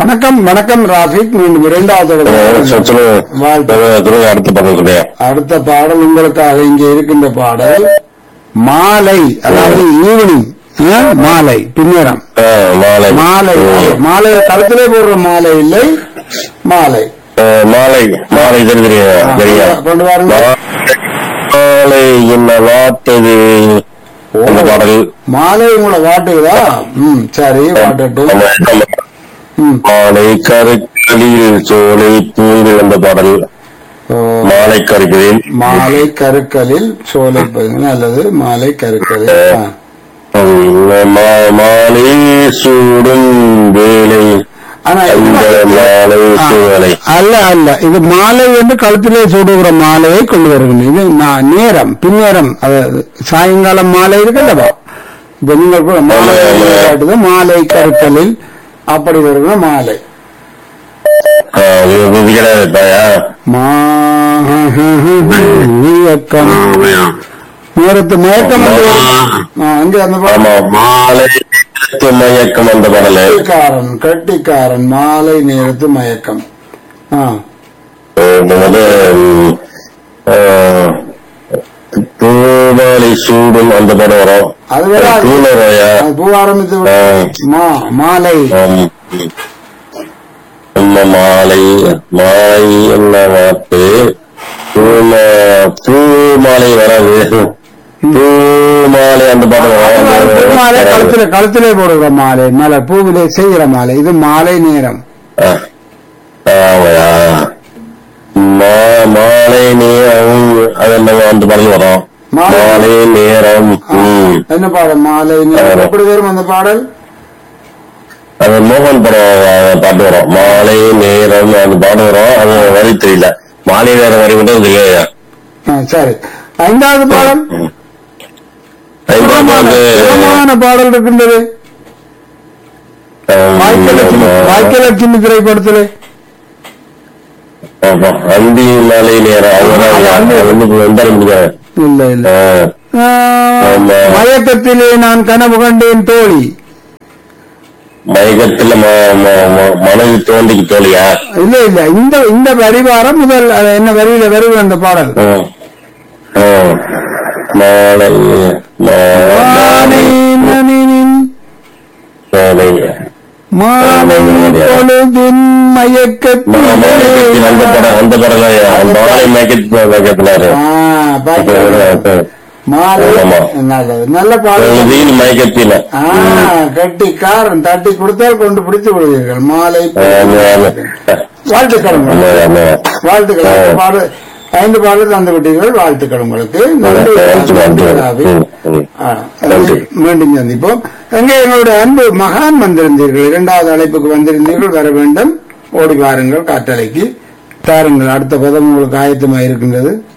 வணக்கம் வணக்கம் ராஃபிக் மீண்டும் இரண்டாவது தடவை வாழ்த்து. சொல்லுங்க அடுத்த படம் சொல்லுங்க அடுத்த பாடல் உங்களுக்காக இங்கே இருக்கின்ற பாடல் மாலை அதாவது ஈவினிங் ஆ, மாலை பின்னேரம் ஆ, மாலை மாலை ம். மாலை கழுத்திலே போடுற மாலை இல்லை மாலை ஆ, மாலை மாலை தெரியுது ஆ, தெரியா கொண்டு வாருங்க. மாலை என்ன வாட்டது அந்த பாடல் மாலை உங்களை வாட்டுகிறா ம் சரி வாட்டட்டும் ஆமா, ஆமா. ம் மாலை கருக்களில் சோலை பூங்கு அந்த பாடல் ஓ, மாலை கருக்களில் மாலை கருக்கலில் சோலை பகுதி அல்லது மாலை கருக்கலில் ஆ. மா- மாலை சூடும் வேலை ஆனா அந்த மாலை ஆ. சூழலை அல்ல அல்ல இது மாலை என்று கழுத்திலே சூடுகிற மாலையை கொண்டு வருகிறேன் இது நான் நேரம் பின்னேரம் அதாவது சாயங்காலம் மாலை இருக்குல்லவா இப்ப நீங்கள் கூட மாலை ஆமா. காட்டுது மாலை கருக்கலில் அப்படி வருகிற மாலை ஆ, இது இது கிடையாது தாயா மாக்கம் நேரத்து மயக்கம் வந்து ஆ, அங்கே அந்த பாடல். ஆமா மாலை நேரத்து மயக்கம் அந்த பாடலு கட்டிக்காரன் கட்டிக்காரன் மாலை நேரத்து மயக்கம் ஆ இது வந்து ம், ஆ, பூமாலை சூடும் அந்த படம் வரும் அது வராது. பூனரையா அது பூ ஆரம்பித்து விட்டு- மா மாலை என்ன மாலை மாலை என்ன வார்த்தை பூமா பூ மாலை வராது பூ மாலை அந்த பாடம் பூ மாலை வரும் கழுத்திலே கழுத்திலே போடுகிற மாலை மேல பூவிலே செய்கிற மாலை இது மாலை நேரம் ஆ. ஆமாயா மா- மாலை நேரம் அது என்ன அந்த பாடல் வரும் மாலை- மாலை நேரம் ம். என்ன பாடல் மாலை நேரம் ஆமா. எப்படி வரும் அந்த பாடல் அது மோகன் படம் அஹ், பாட்டு வரும் மாலை நேரம் அந்த பாட்டு வரும் அது வரி தெரியல மாலை நேரம் வரி மட்டும் இல்லையா ஆ, சரி ஐந்தாவது பாடல் சுகமான வந்து சுகமான பாடல் இருக்கின்றது அஹ், வாய்க்கலட்சுமி வாய்க்கலட்சுமி திரைப்படத்திலே ஆமா, அந்தி மாலை நேரம் அதுதான் அது அந்தி. அது வந்து வந்தாலும் முடியாது இல்ல இல்ல அஹ், ஆ, ஆமா. மயக்கத்திலே நான் கனவு கண்டேன் தோழி மயக்கத்துல ம- ம- ம- மனது தோண்டிக்கு தோழியா இல்ல இல்ல இந்த இந்த வரிவாரம் முதல் அது என்ன வரியில வருது அந்த பாடல் அஹ், அஹ், மாலை மா- மாலை நனினின் மாலை மாலை பொழுதின் மயக்கத்திலே மயக்கத்தில் அந்த படம் அந்த படம் தான் மாலை மயக்கத்தில் மயக்கத்தினாரு ஆ, பாத்தீங்களா? மாலை ஆமா. நல்லது நல்ல பாடல் பொழுதில் மயக்கத்தில ஆ கட்டிக்காரன் தட்டி கொடுத்தால் கொண்டு பிடித்து விடுவீர்கள் மாலை வாழ்த்துக்கள் ஆமா, ஆமா. வாழ்த்துக்கள் ஐந்து பாடல் ஐந்து பாடல் தந்து விட்டீர்கள் வாழ்த்துக்கள் உங்களுக்கு நன்றி நன்றி, நன்றி. ராவி. ம், ம். ஆ, நன்றி. மீண்டும் சந்திப்போம் எங்கே எங்களுடைய அன்பு மகான் வந்திருந்தீர்கள் இரண்டாவது அழைப்புக்கு வந்திருந்தீர்கள் வர வேண்டும் ஓடி வாருங்கள் காற்றலைக்கு தாருங்கள் அடுத்த பதம் உங்களுக்கு ஆயத்தமாக இருக்கின்றது